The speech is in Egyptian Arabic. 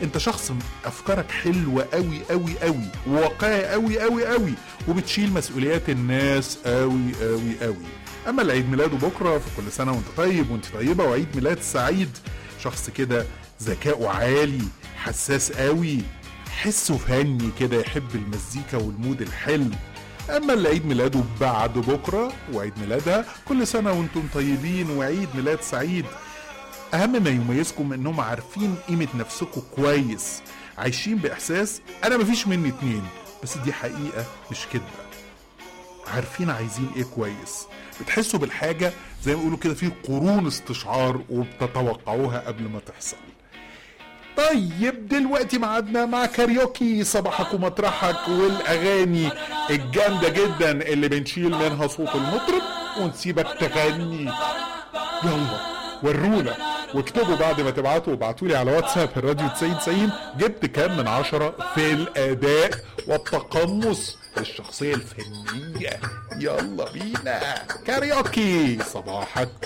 انت شخص افكارك حلوه قوي قوي قوي وواقعي قوي قوي قوي وبتشيل مسؤوليات الناس قوي قوي قوي اما العيد ميلاده بكره فكل سنه وانت طيب وانت طيبه وعيد ميلاد سعيد شخص كده ذكاؤه عالي حساس قوي حسه فني كده يحب المزيكا والمود الحلو اما اللي عيد ميلاده بعد بكره وعيد ميلادها كل سنه وانتم طيبين وعيد ميلاد سعيد اهم ما يميزكم انهم عارفين قيمه نفسكم كويس عايشين باحساس انا مفيش مني اتنين بس دي حقيقه مش كدبه عارفين عايزين ايه كويس بتحسوا بالحاجه زي ما بيقولوا كده في قرون استشعار وبتتوقعوها قبل ما تحصل طيب دلوقتي معادنا مع كاريوكي صباحك ومطرحك والاغاني الجامده جدا اللي بنشيل منها صوت المطرب ونسيبك تغني يلا ورونا واكتبوا بعد ما تبعتوا وابعتوا لي على واتساب الراديو 9090 جبت كام من عشرة في الاداء والتقمص للشخصية الفنية يلا بينا كاريوكي صباحك